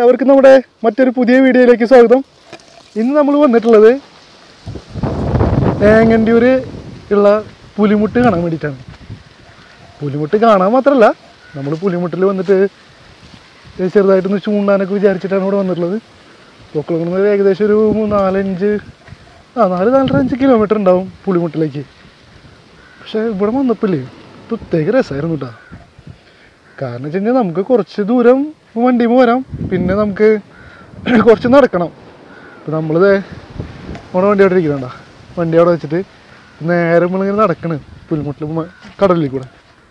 എല്ലാവർക്കും നമ്മുടെ മറ്റൊരു പുതിയ വീഡിയോയിലേക്ക് സ്വാഗതം ഇന്ന് നമ്മൾ വന്നിട്ടുള്ളത് തേങ്ങണ്ടിയൂർ ഉള്ള പുലിമുട്ട് കാണാൻ വേണ്ടിയിട്ടാണ് പുലിമുട്ട് കാണാൻ മാത്രമല്ല നമ്മൾ പുലിമുട്ടിൽ വന്നിട്ട് ചെറുതായിട്ടൊന്ന് ചൂണ്ടാനൊക്കെ വിചാരിച്ചിട്ടാണ് ഇവിടെ വന്നിട്ടുള്ളത് പൊക്കളകുളം ഏകദേശം ഒരു മൂന്ന് നാലഞ്ച് ആ നാല് നാലര അഞ്ച് കിലോമീറ്റർ ഉണ്ടാവും പുലിമുട്ടിലേക്ക് പക്ഷേ ഇവിടെ വന്നപ്പോഴേ പ്രത്യേക രസമായിരുന്നു കേട്ടോ കാരണം വെച്ച് കഴിഞ്ഞാൽ നമുക്ക് കുറച്ച് ദൂരം വണ്ടി പോരാം പിന്നെ നമുക്ക് കുറച്ച് നടക്കണം ഇപ്പം നമ്മളിത് നമ്മുടെ വണ്ടി അവിടെ ഇരിക്കണ്ട വണ്ടി അവിടെ വെച്ചിട്ട് നേരെ നമ്മളിങ്ങനെ നടക്കണ് പുൽമുട്ടിൽ മ- കടലിൽ കൂടെ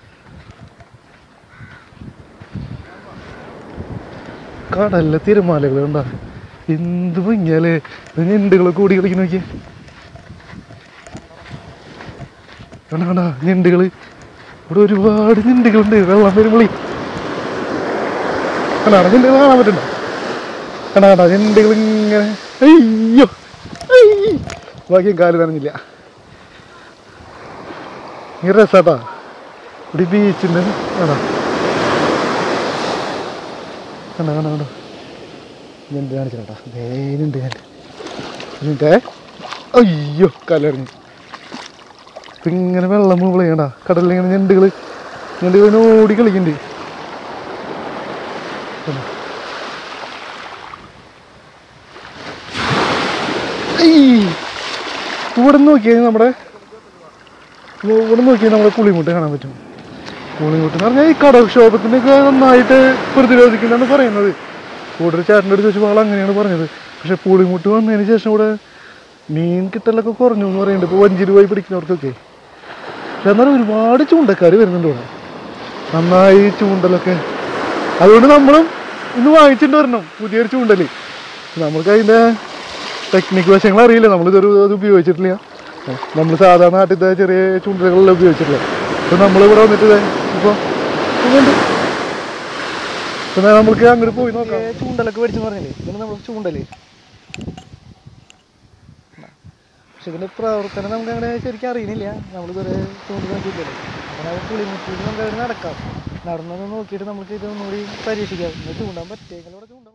കടലിലെ തിരമാലകൾ കണ്ട എന്ത് ഭംഗിയാലേ ഞണ്ടുകളൊക്കെ ഓടി കളിക്കുന്ന നോക്കിയേ കണ്ട കണ്ട ഞണ്ടുകള് ഇവിടെ ഒരുപാട് ഞണ്ടുകളുണ്ട് വെള്ളം വരുമ്പോളേ കണ്ടാ ഞണ്ടുകൾ കാണാൻ പറ്റണ്ട കണ്ടാ കണ്ടാ ഞണ്ടുകൾ ഇങ്ങനെ അയ്യോ അയ്യ്. ബാക്കി കാല് നനഞ്ഞില്ല ഈ രസാട്ടാ ഇവിടെ ബീച്ചുണ്ട് കണ്ടാ കണ്ടാ കണ്ടാ കണ്ടാ ഞണ്ട് കാണിച്ചാട്ടാ വേനുണ്ട് ഞാൻ എന്നിട്ടേ അയ്യോ കാലറിഞ്ഞു ഇപ്പം ഇങ്ങനെ വെള്ളം മുകളിലേണ്ട കടലിൽ ഇങ്ങനെ ഞണ്ടുകൾ ഞണ്ടുകൾ ഇങ്ങനെ ഓടി കളിക്കുന്നുണ്ട് കണ്ടോ? അയ്യ്. ഇവിടെ നോക്കിയാൽ നമ്മുടെ ഇവിടെ നോക്കിയാൽ നമ്മുടെ പുളിമുട്ട് കാണാൻ പറ്റും പുളിമുട്ട് എന്ന് പറഞ്ഞാൽ ഈ കടൽക്ഷോഭത്തിനൊക്കെ നന്നായിട്ട് പ്രതിരോധിക്കുന്നതാണ് പറയുന്നത് കൂടുതൽ ചേട്ടൻ്റെ അടുത്ത് ചോദിച്ചപ്പോൾ ആൾ അങ്ങനെയാണ് പറഞ്ഞത് പക്ഷെ പുളിമുട്ട് വന്നതിന് ശേഷം ഇവിടെ മീൻ കിട്ടലൊക്കെ കുറഞ്ഞു എന്ന് പറയുന്നുണ്ട് ഇപ്പോൾ വഞ്ചിരി പോയി പിടിക്കുന്നവർക്കൊക്കെ പക്ഷെ എന്നാലും ഒരുപാട് ചൂണ്ടക്കാർ വരുന്നുണ്ട് ഇവിടെ നന്നായി ചൂണ്ടലൊക്കെ അതുകൊണ്ട് നമ്മളും ഇന്ന് വാങ്ങിച്ചിട്ട് വരണം പുതിയൊരു ചൂണ്ടൽ നമ്മൾക്ക് അതിൻ്റെ ടെക്നിക്ക് വശങ്ങൾ അറിയില്ല നമ്മളിതൊരു അത് ഉപയോഗിച്ചിട്ടില്ല നമ്മൾ സാധാരണ നാട്ടിലത്തെ ചെറിയ ചൂണ്ടലുകളെല്ലാം ഉപയോഗിച്ചിട്ടില്ല അപ്പോൾ നമ്മളിവിടെ വന്നിട്ട് ഇപ്പോൾ ഇതുണ്ട് പിന്നെ നമുക്ക് അങ്ങോട്ട് പോയി നോക്കാം ചൂണ്ടലൊക്കെ മേടിച്ചെന്ന് പറഞ്ഞില്ലേ ഇതാണ് നമ്മൾ ചൂണ്ടല് പക്ഷെ ഇതിൻ്റെ പ്രവർത്തനം നമുക്ക് അങ്ങനെ ശരിക്കും അറിയുന്നില്ല നമ്മളിതുവരെ ചൂണ്ടി നോക്കിയിട്ടില്ല അപ്പോൾ നമുക്ക് പുളിമുട്ടിൽ നമുക്ക് അവിടെ നടക്കാം നടന്നൊന്ന് നോക്കിയിട്ട് നമുക്ക് ഇത് ഒന്നുകൂടി പരീക്ഷിക്കാം ഇന്ന് ചൂണ്ടാൻ പറ്റിയെങ്കിൽ ഇവിടെ ചൂണ്ടാം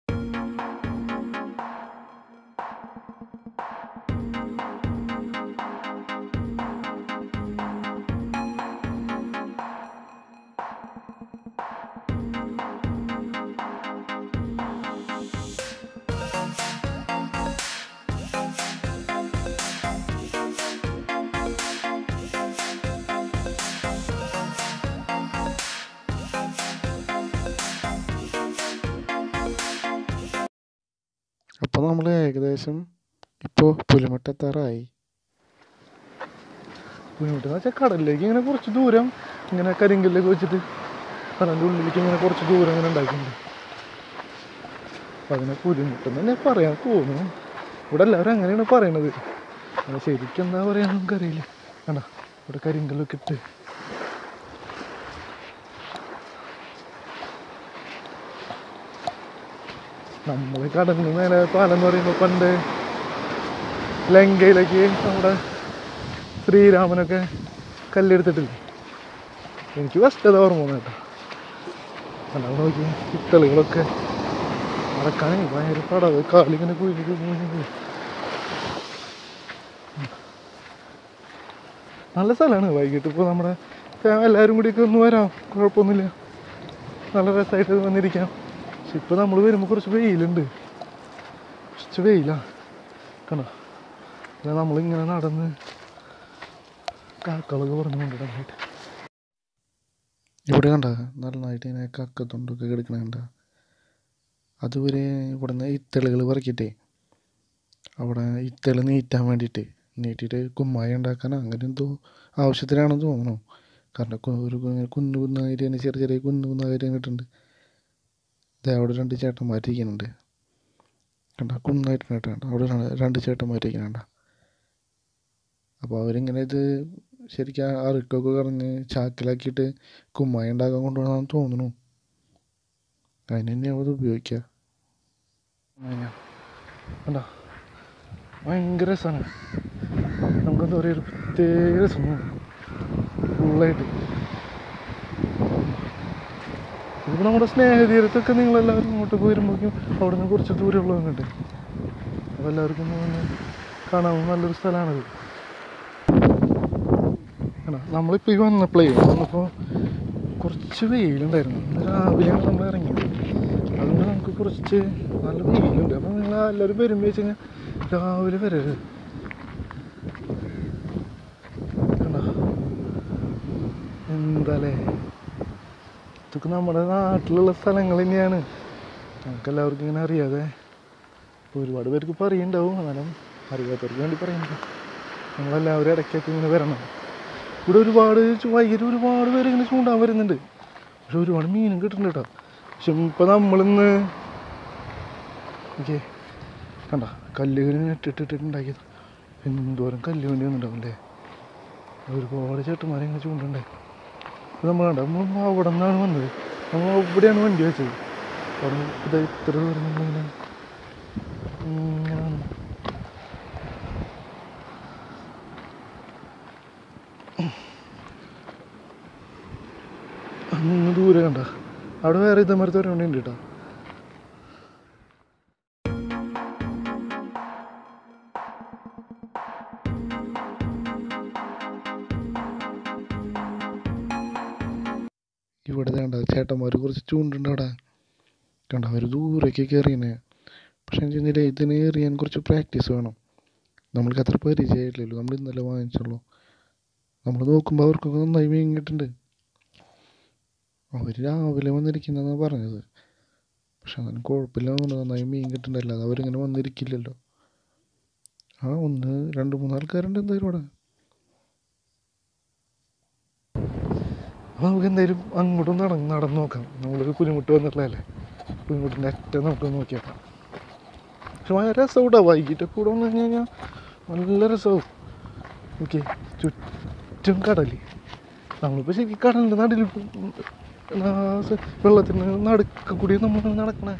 അപ്പോൾ നമ്മൾ ഏകദേശം ഇപ്പോൾ പുലിമുട്ടെത്താറായി പുലിമുട്ട് എന്ന് വെച്ചാൽ കടലിലേക്ക് ഇങ്ങനെ കുറച്ച് ദൂരം ഇങ്ങനെ കരിങ്കല്ലൊക്കെ വെച്ചിട്ട് കടലിൻ്റെ ഉള്ളിലേക്ക് ഇങ്ങനെ കുറച്ച് ദൂരം ഇങ്ങനെ ഉണ്ടാക്കിയിട്ടുണ്ട് അപ്പം അതിനെ പുലിമുട്ടെന്ന് തന്നെ പറയാൻ തോന്നുന്നു ഇവിടെ എല്ലാവരും അങ്ങനെയാണ് പറയണത് അത് ശരിക്കും എന്താ പറയാ നമുക്കറിയില്ല കണ്ട ഇവിടെ കരിങ്കല്ലൊക്കെ ഇട്ട് നമ്മൾ കടലിന് മേലെ പാലം എന്ന് പറയുമ്പോൾ പണ്ട് ലങ്കയിലേക്ക് നമ്മുടെ ശ്രീരാമനൊക്കെ കല്ലെടുത്തിട്ടില്ലേ എനിക്ക് ഫസ്റ്റ് അത് ഓർമ്മ വന്നു കേട്ടോ അല്ലാതെ നോക്കി ഇത്തളുകളൊക്കെ നടക്കാനേ ഭയങ്കര പടവ് കാലിങ്ങനെ കുഴിഞ്ഞു കുഴിഞ്ഞു നല്ല സ്ഥലമാണ് വൈകിട്ട് ഇപ്പോൾ നമ്മുടെ ഫാ- എല്ലാവരും കൂടിയൊക്കെ ഒന്ന് വരാം കുഴപ്പമൊന്നുമില്ല നല്ല രസമായിട്ട് വന്നിരിക്കാം പക്ഷെ ഇപ്പോൾ നമ്മൾ വരുമ്പോൾ കുറച്ച് വെയിലുണ്ട് കുറച്ച് വെയിലാണ് കണ്ടോ പിന്നെ നമ്മളിങ്ങനെ നടന്ന് കാക്കളൊക്കെ പറഞ്ഞു കൊണ്ടിടാനായിട്ട് ഇവിടെ കണ്ട നന്നായിട്ട് ഇങ്ങനെ കക്കത്തൊണ്ടൊക്കെ കിടക്കണ കണ്ട അതുവരെ ഇവിടെ നിന്ന് ഇത്തളുകൾ പറിക്കിട്ടേ അവിടെ ഇത്തള് നീറ്റാൻ വേണ്ടിയിട്ട് നീട്ടിയിട്ട് കുമ്മായ ഉണ്ടാക്കാൻ അങ്ങനെ എന്തോ ആവശ്യത്തിനാണെന്ന് തോന്നുന്നു കാരണം കു- ഒരു കു- കുന്നു കുന്നായിട്ട് തന്നെ ചെറിയ ചെറിയ കുന്നു കുന്നായിട്ട് ഇട്ടിട്ടുണ്ട് ദേ അവിടെ രണ്ട് ചേട്ടന്മാരിക്കുന്നുണ്ട് കണ്ട കുന്നായിട്ട് കേട്ടോ അവിടെ ര- രണ്ട് ചേട്ടന്മാരിക്കുന്നുണ്ട അപ്പോൾ അവരിങ്ങനെ ഇത് ശരിക്കും ആ അറുക്കൊക്കെ കറഞ്ഞ് ചാക്കിലാക്കിയിട്ട് കുമ്മായ ഉണ്ടാക്കാൻ കൊണ്ടുപോകണമെന്ന് തോന്നുന്നു അതിന് തന്നെയാണ് അത് ഉപയോഗിക്കുക കണ്ടോ ഭയങ്കര രസമാണ് നമുക്കെന്താ പറയുക ഒരു പ്രത്യേക രസം ഫുള്ളായിട്ട് ഇപ്പോൾ നമ്മുടെ സ്നേഹതീരത്തൊക്കെ നിങ്ങളെല്ലാവരും ഇങ്ങോട്ട് പോരുമ്പോഴേക്കും അവിടെ നിന്ന് കുറച്ച് ദൂരമുള്ളതുണ്ട് അപ്പോൾ എല്ലാവർക്കും ഒന്ന് വന്ന് കാണാൻ നല്ലൊരു സ്ഥലമാണത് ആണോ നമ്മളിപ്പോൾ ഈ വന്നപ്പോഴേ വന്നപ്പോൾ കുറച്ച് വെയിലുണ്ടായിരുന്നു ഇന്ന് രാവിലെയാണ് നമ്മൾ ഇറങ്ങിയത് അതുകൊണ്ട് നമുക്ക് കുറച്ച് നല്ല വെയിലുണ്ട് അപ്പോൾ നിങ്ങൾ എല്ലാവരും വരുമ്പോൾ വെച്ച് കഴിഞ്ഞാൽ രാവിലെ വരരുത് കണ്ടോ എന്താലേ ഇതൊക്കെ നമ്മുടെ നാട്ടിലുള്ള സ്ഥലങ്ങൾ തന്നെയാണ് നമുക്ക് എല്ലാവർക്കും ഇങ്ങനെ അറിയാതെ ഒരുപാട് പേർക്ക് പറയുന്നുണ്ടാവും എന്നാലും അറിയാത്തവർക്ക് വേണ്ടി പറയുന്നുണ്ട് നമ്മളെല്ലാവരും ഇടയ്ക്കൊക്കെ ഇങ്ങനെ വരണം ഇവിടെ ഒരുപാട് ചു- വൈകിട്ട് ഒരുപാട് പേര് ഇങ്ങനെ ചൂണ്ടാൻ വരുന്നുണ്ട് പക്ഷെ ഒരുപാട് മീനും കിട്ടുന്നുണ്ട് കേട്ടോ പക്ഷെ ഇപ്പം നമ്മളിന്ന് ഓക്കെ കണ്ട കല്ലുകൾ ഇട്ടിട്ടിട്ടുണ്ടാക്കിയത് എന്തോരം കല്ല് വേണ്ടി വന്നിട്ടുണ്ടാവും അല്ലേ ഒരുപാട് ചേട്ടന്മാരെ ഇങ്ങനെ ചൂണ്ടുണ്ടായി ഇത് നമ്മൾ കണ്ട നമ്മൾ അവിടെ നിന്നാണ് വന്നത് നമ്മൾ ഇവിടെയാണ് വണ്ടി വെച്ചത് അവിടെ നിന്ന് ഇത് ഇത്ര ദൂരം നമ്മളിങ്ങനെ ഇങ്ങനെ വന്നു അങ്ങ് ദൂരെ കണ്ട അവിടെ വേറെ ഇതേമാരത്തെ ഒരു വണ്ടി ഉണ്ട് കേട്ടോ ഇവിടെ കണ്ട ചേട്ടന്മാർ കുറച്ച് ചൂണ്ടുണ്ട് അവിടെ കണ്ട അവർ ദൂരേക്കൊക്കെ എറിയണേ പക്ഷെ എന്ന് വെച്ചാൽ ഇതിന് എറിയാൻ കുറച്ച് പ്രാക്ടീസ് വേണം നമ്മൾക്ക് അത്ര പരിചയമായിട്ടില്ലല്ലോ നമ്മൾ ഇന്നലെ വാങ്ങിച്ചുള്ളൂ നമ്മൾ നോക്കുമ്പോൾ അവർക്കൊക്കെ നന്നായി വീങ്ങിയിട്ടുണ്ട് അവർ രാവിലെ വന്നിരിക്കുന്നതാണ് പറഞ്ഞത് പക്ഷെ എന്നാലും കുഴപ്പമില്ല തോന്നുന്നു നന്നായി മീൻ കിട്ടുന്നുണ്ടല്ലോ അത് അവരിങ്ങനെ വന്നിരിക്കില്ലല്ലോ ആ ഒന്ന് രണ്ട് മൂന്ന് ആൾക്കാരുണ്ട് എന്തായാലും അവിടെ അപ്പോൾ നമുക്ക് എന്തായാലും അങ്ങോട്ടും നടന്ന് നടന്ന് നോക്കാം നമ്മളൊരു പുലിമുട്ട് വന്നിട്ടുള്ളതല്ലേ പുലിമുട്ടിൻ്റെ അറ്റം നമുക്ക് നോക്കിയേക്കാം പക്ഷെ ഭയങ്കര രസവും കേട്ടോ വൈകിട്ടൊക്കെ കൂടെ വന്നു കഴിഞ്ഞ് കഴിഞ്ഞാൽ നല്ല രസവും ഓക്കെ ചുറ്റും കടൽ നമ്മളിപ്പോൾ ശരിക്കും കടലിൻ്റെ നടുവിൽ വെള്ളത്തിന് നടുക്ക് കൂടി നമ്മൾ നടക്കണേ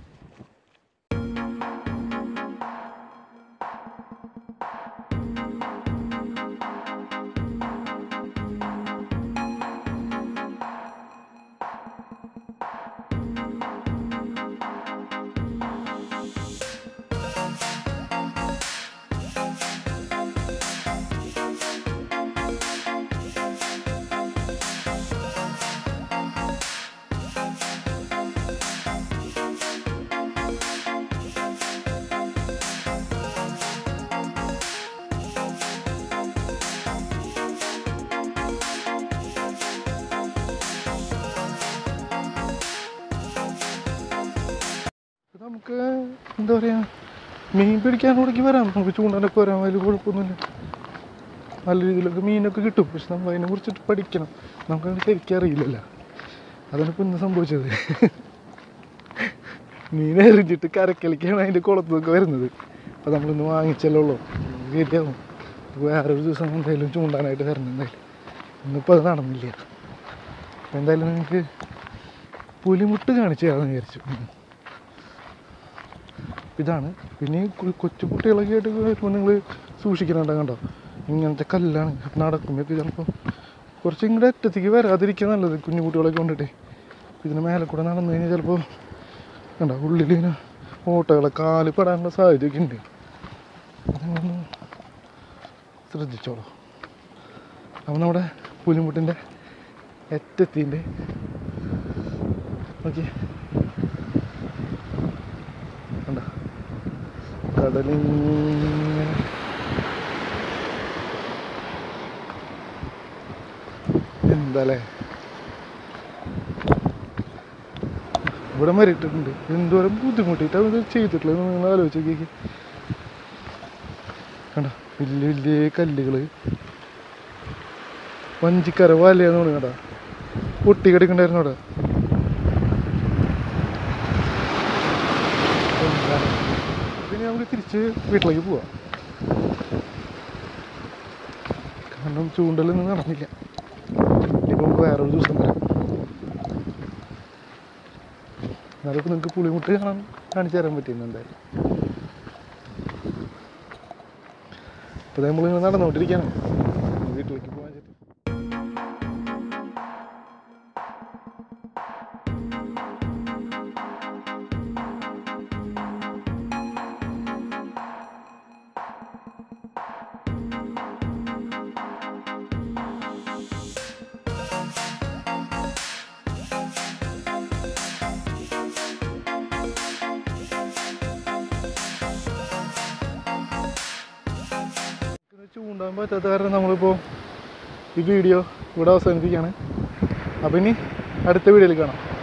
ഇത് നമുക്ക് എന്താ പറയുക മീൻ പിടിക്കാൻ ഇടയ്ക്ക് വരാം നമുക്ക് ചൂണ്ടാനൊക്കെ വരാം അതിൽ കുഴപ്പമൊന്നുമില്ല നല്ല രീതിയിലൊക്കെ മീനൊക്കെ കിട്ടും പക്ഷെ നമ്മൾ അതിനെ കുറിച്ചിട്ട് പഠിക്കണം നമുക്കത് ശരിക്കും അറിയില്ലല്ലോ അതാണ് ഇപ്പം ഇന്ന് സംഭവിച്ചത് മീൻ എറിഞ്ഞിട്ട് കരക്കലിക്കാണ് അതിൻ്റെ കുളത്തൊക്കെ വരുന്നത് അപ്പോൾ നമ്മളിന്ന് വാങ്ങിച്ചല്ലേ ഉള്ളൂ ശരിയാവും വേറൊരു ദിവസം എന്തായാലും ചൂണ്ടാനായിട്ട് വരണം എന്തായാലും ഇന്നിപ്പോൾ അത് നടന്നില്ല അപ്പോൾ എന്തായാലും നിങ്ങൾക്ക് പുലിമുട്ട് കാണിച്ചു തരാമെന്ന് വിചാരിച്ചു ഉം. ഇതാണ് പിന്നെ ഈ കു- കൊച്ചു കുട്ടികളൊക്കെ ആയിട്ട് വരുമ്പോൾ നിങ്ങൾ സൂക്ഷിക്കുന്നുണ്ട് കണ്ടോ ഇങ്ങനത്തെ കല്ലാണ് നടക്കുമ്പോഴൊക്കെ ചിലപ്പോൾ കുറച്ച് ഇങ്ങോട്ട് അറ്റത്തേക്ക് വരാതിരിക്കുക നല്ലത് കുഞ്ഞു കുട്ടികളൊക്കെ കൊണ്ടിട്ട് ഇതിന് മേലെ കൂടെ നടന്നു കഴിഞ്ഞാൽ ചിലപ്പോൾ കണ്ടോ ഉള്ളിൽ ഇങ്ങനെ ഓട്ടകളെ കാല് പെടാനുള്ള സാധ്യതയൊക്കെ ഉണ്ട് അതൊന്ന് ശ്രദ്ധിച്ചോളൂ അപ്പം നമ്മുടെ പുലിമുട്ടിൻ്റെ അറ്റത്തിൻ്റെ ഓക്കെ കണ്ട കടലിങ്ങനെ എന്താല്ലേ ഇവിടെ മരിട്ടിട്ടുണ്ട് എന്തോരം ബുദ്ധിമുട്ടിയിട്ടാണ് ഇത് ചെയ്തിട്ടുള്ളത് നിങ്ങൾ ആലോചിച്ച് നോക്കിയേക്ക് കണ്ട വലിയ വലിയ കല്ലുകൾ വഞ്ചിക്കര വലയെന്ന് പറഞ്ഞു കേട്ടാ പൊട്ടി കിടക്കണ്ടായിരുന്നു അവിടെ എന്താണ്? പിന്നെ നമുക്ക് തിരിച്ച് വീട്ടിലേക്ക് പോവാം കാരണം ചൂണ്ടലൊന്നും നടന്നില്ല ഇനിയിപ്പോൾ നമുക്ക് വേറൊരു ദിവസം വരാം എന്നാലും ഇപ്പോൾ നിങ്ങൾക്ക് പുളിമുട്ട് കാണാൻ കാണിച്ചു തരാൻ പറ്റിയിരുന്നു എന്തായാലും ഇപ്പോൾ നമ്മളിങ്ങനെ നടന്നുകൊണ്ടിരിക്കുകയാണ് വീട്ടിലേക്ക് പോകാൻ ചേട്ടാ മൂടാൻ പറ്റാത്ത കാരണം നമ്മളിപ്പോൾ ഈ വീഡിയോ ഇവിടെ അവസാനിപ്പിക്കുകയാണ് അപ്പോൾ ഇനി അടുത്ത വീഡിയോയിൽ കാണാം